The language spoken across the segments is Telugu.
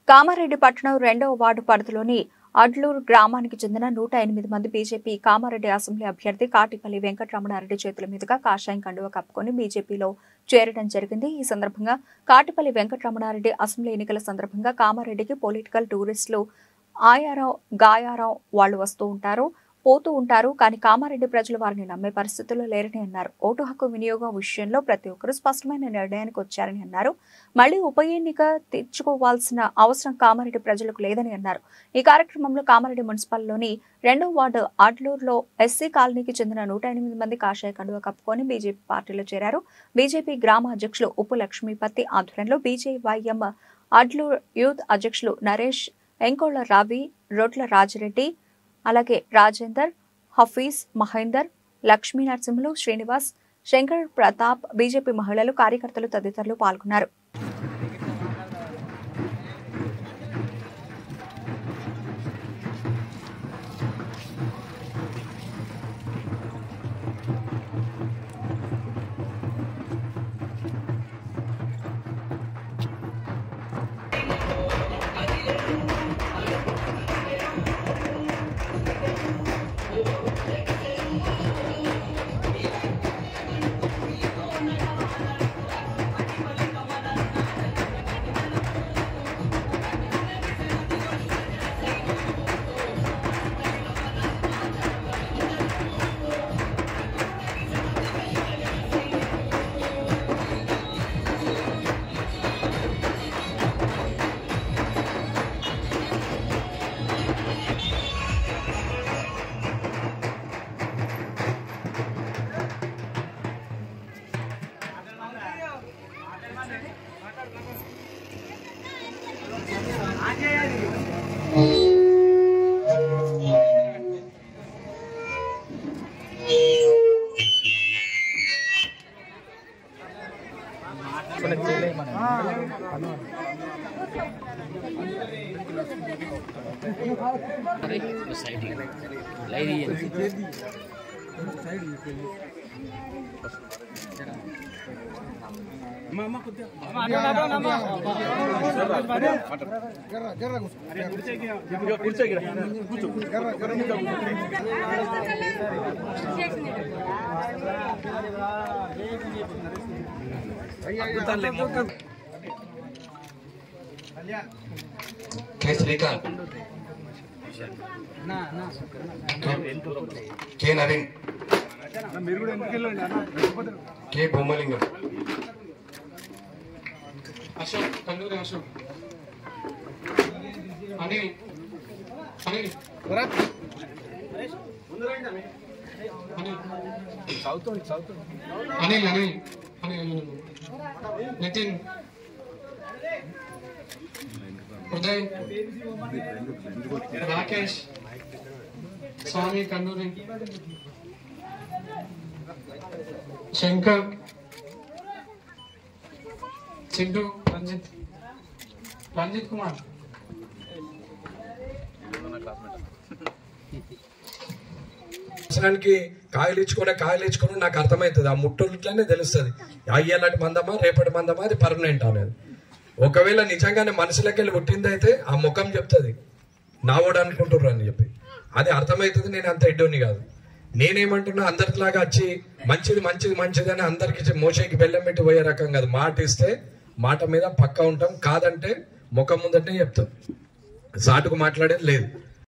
కామారెడ్డి పట్టణం రెండవ వార్డు పరిధిలోని అడ్లూరు గ్రామానికి చెందిన నూట ఎనిమిది మంది బీజేపీ కామారెడ్డి అసెంబ్లీ అభ్యర్థి కాటిపల్లి వెంకటరమణారెడ్డి చేతుల మీదుగా కాషాయం కండువ కప్పుకొని బీజేపీలో చేరడం జరిగింది ఈ సందర్భంగా కాటిపల్లి వెంకటరమణారెడ్డి అసెంబ్లీ ఎన్నికల సందర్భంగా కామారెడ్డికి పొలిటికల్ టూరిస్టులు ఆయారావు గాయారావు వాళ్ళు వస్తూ ఉంటారు పోతూ ఉంటారు కానీ కామారెడ్డి ప్రజలు వారిని నమ్మే పరిస్థితుల్లో లేరని అన్నారు ఓటు హక్కు వినియోగం విషయంలో ప్రతి ఒక్కరూ స్పష్టమైన నిర్ణయానికి వచ్చారని అన్నారు మళ్లీ ఉప ఎన్నిక తెచ్చుకోవాల్సిన అవసరం కామారెడ్డి ప్రజలకు లేదని అన్నారు ఈ కార్యక్రమంలో కామారెడ్డి మున్సిపల్లోని రెండో వార్డు అడ్లూరులో ఎస్సీ కాలనీకి చెందిన నూట ఎనిమిది మంది కాషాయ కండువ కప్పుకొని బీజేపీ పార్టీలో చేరారు బీజేపీ గ్రామ అధ్యక్షులు ఉప్పు లక్ష్మీపతి ఆధ్వర్యంలో బీజేవైఎం అడ్లూరు యూత్ అధ్యక్షులు నరేష్ ఎంకోళ్ల రవి రొట్ల రాజిరెడ్డి అలాగే రాజేందర్ హఫీజ్ మహేందర్ లక్ష్మీ నరసింహులు శ్రీనివాస్ శంకర్ ప్రతాప్ బీజేపీ మహిళలు కార్యకర్తలు తదితరులు పాల్గొన్నారు K Srikanth K Naveen K Bommalingam Ashok Kalluri Ashok Anil Anil Anil Anil Anil Nitin Uday Rakesh Swamy Kannuri Shankar Chintu Ranjith Ranjith Kumar సంవత్సరానికి కాయలు ఇచ్చుకునే కాయలు ఇచ్చుకుని నాకు అర్థమవుతుంది ఆ ముట్టోళ్ళనే తెలుస్తుంది అయ్యేలాంటి మందమా రేపటి మందమా అది పర్మనెంట్ అనేది ఒకవేళ నిజంగానే మనసులోకి వెళ్ళి పుట్టిందైతే ఆ ముఖం చెప్తుంది నావోడు అనుకుంటుర్రు అని చెప్పి అది అర్థమవుతుంది నేను అంత ఎడ్డోని కాదు నేనేమంటున్నా అందరిలాగా వచ్చి మంచిది మంచిది మంచిది అని అందరికి ఇచ్చి మోసేకి బెల్లం పెట్టి పోయే రకం కాదు మాట ఇస్తే మాట మీద పక్కా ఉంటాం కాదంటే ముఖం ముందటనే చెప్తాం సాటుకు మాట్లాడేది లేదు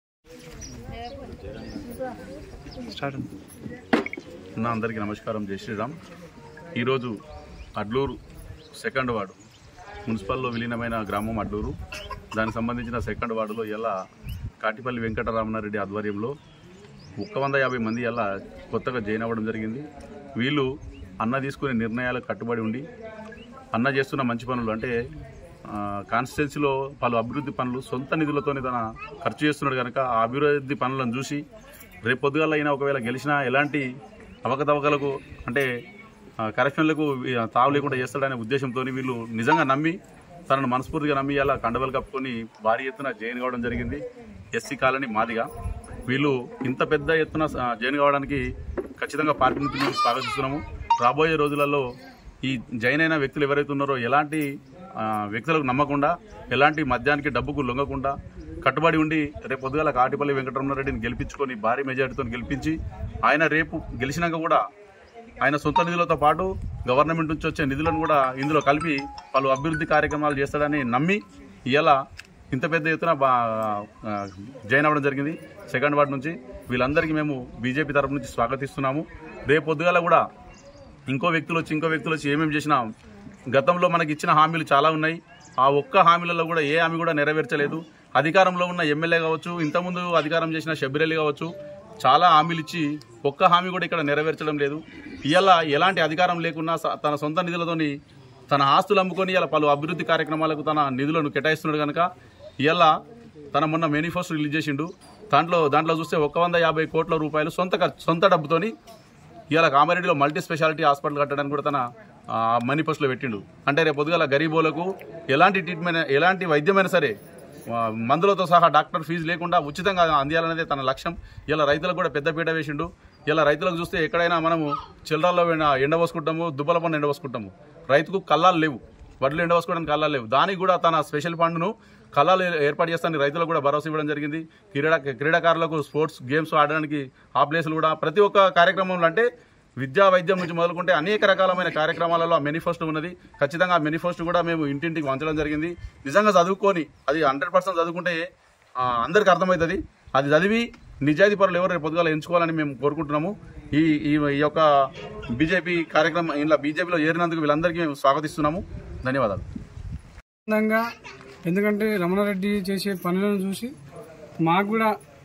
నా అందరికీ నమస్కారం జై శ్రీరామ్ ఈరోజు అడ్లూరు సెకండ్ వార్డు మున్సిపల్లో విలీనమైన గ్రామం అడ్లూరు దానికి సంబంధించిన సెకండ్ వార్డులో ఇలా కాటిపల్లి వెంకటరామనారెడ్డి ఆధ్వర్యంలో ఒక్క వంద యాభై మంది ఇలా కొత్తగా జాయిన్ అవ్వడం జరిగింది వీళ్ళు అన్న తీసుకునే నిర్ణయాలకు కట్టుబడి ఉండి అన్న చేస్తున్న మంచి పనులు అంటే కాన్స్టిట్యున్సీలో పలు అభివృద్ధి పనులు సొంత నిధులతోనే తన ఖర్చు చేస్తున్నాడు కనుక ఆ అభివృద్ధి పనులను చూసి రేపు పొద్దుగాల అయినా ఒకవేళ గెలిచినా ఎలాంటి అవకతవకలకు అంటే ఆ, కరప్షన్లకు ఆ, తావు లేకుండా చేస్తాడనే ఉద్దేశంతో వీళ్ళు నిజంగా నమ్మి తనను మనస్ఫూర్తిగా నమ్మి అలా కండవలు కప్పుకొని భారీ ఎత్తున జైన్ కావడం జరిగింది ఎస్సీ కాలనీ మాదిగా వీళ్ళు ఇంత పెద్ద ఎత్తున ఆ, జైన్ కావడానికి ఖచ్చితంగా పార్టీ నుంచి మేము స్వాగతిస్తున్నాము రాబోయే రోజులలో ఈ జైన్ అయిన వ్యక్తులు ఎవరైతే ఉన్నారో ఎలాంటి ఆ, వ్యక్తులకు నమ్మకుండా ఎలాంటి మద్యానికి డబ్బుకు లొంగకుండా కట్టుబడి ఉండి రేపు పొద్దుగాల కాటిపల్లి వెంకటరమణారెడ్డిని గెలిపించుకొని భారీ మెజారిటీతో గెలిపించి ఆయన రేపు గెలిచినాక కూడా ఆయన సొంత నిధులతో పాటు గవర్నమెంట్ నుంచి వచ్చే నిధులను కూడా ఇందులో కలిపి పలు అభివృద్ధి కార్యక్రమాలు చేస్తాడని నమ్మి ఇలా ఇంత పెద్ద ఎత్తున బా ఆ, జాయిన్ అవ్వడం జరిగింది సెకండ్ వార్డ్ నుంచి వీళ్ళందరికీ మేము బీజేపీ తరపు నుంచి స్వాగతిస్తున్నాము రేపు పొద్దుగాల కూడా ఇంకో వ్యక్తులు వచ్చి ఇంకో వ్యక్తులు వచ్చి ఏమేమి చేసినా గతంలో మనకి ఇచ్చిన హామీలు చాలా ఉన్నాయి ఆ ఒక్క హామీలలో కూడా ఏ హామీ కూడా నెరవేర్చలేదు అధికారంలో ఉన్న ఎమ్మెల్యే కావచ్చు ఇంతకుముందు అధికారం చేసిన షబ్బిరెల్లి కావచ్చు చాలా హామీలు ఇచ్చి ఒక్క హామీ కూడా ఇక్కడ నెరవేర్చడం లేదు ఇవాళ ఎలాంటి అధికారం లేకున్నా స- తన సొంత నిధులతోని తన ఆస్తులు అమ్ముకొని ఇలా పలు అభివృద్ధి కార్యక్రమాలకు తన నిధులను కేటాయిస్తున్నాడు కనుక ఇవాళ తన మొన్న మేనిఫెస్టో రిలీజ్ చేసిండు దాంట్లో దాంట్లో చూస్తే ఒక వంద యాభై కోట్ల రూపాయలు సొంత ఖర్చు- సొంత డబ్బుతోని ఇవాళ కామారెడ్డిలో మల్టీ స్పెషాలిటీ హాస్పిటల్ కట్టడానికి కూడా తన మేనిఫెస్టోలో పెట్టిండు అంటే రేపు పొద్దుగాల గరీబోలకు ఎలాంటి ట్రీట్మెంట్ ఎలాంటి వైద్యమైనా సరే ఆ, మందులతో సహా డాక్టర్ ఫీజు లేకుండా ఉచితంగా అందియాలనేదే తన లక్ష్యం ఇలా రైతులకు కూడా పెద్ద పీట వేసిండు ఇలా రైతులకు చూస్తే ఎక్కడైనా మనము చిల్లరాల్లో ఎండబోసుకుంటాము దుబ్బల పన్ను ఎండబోసుకుంటాము రైతుకు కళ్ళాలు లేవు వడ్లు ఎండబోసుకోవడానికి కళ్ళాలు లేవు దానికి కూడా తన స్పెషల్ ఫండ్ను కళాలు ఏర్పాటు చేస్తానికి రైతులకు కూడా భరోసా ఇవ్వడం జరిగింది క్రీడా క్రీడాకారులకు స్పోర్ట్స్ గేమ్స్ ఆడడానికి ఆ ప్లేసులు కూడా ప్రతి ఒక్క కార్యక్రమంలో అంటే విద్యా వైద్యం నుంచి మొదలుకుంటే అనేక రకాలమైన కార్యక్రమాలలో ఆ మేనిఫెస్టో ఉన్నది ఖచ్చితంగా ఆ మేనిఫెస్టో కూడా మేము ఇంటింటికి వంచడం జరిగింది నిజంగా చదువుకొని అది హండ్రెడ్ పర్సెంట్ చదువుకుంటే ఆ, అందరికీ అర్థమవుతుంది అది చదివి నిజాయితీ పరులు ఎవరు రేపు పొద్దుగాల ఎంచుకోవాలని మేము కోరుకుంటున్నాము ఈ ఈ ఈ యొక్క బీజేపీ కార్యక్రమం ఇలా బీజేపీలో చేరినందుకు వీళ్ళందరికీ మేము స్వాగతిస్తున్నాము ధన్యవాదాలు ఆనందంగా ఎందుకంటే రమణారెడ్డి చేసే పనులను చూసి మాకు కూడా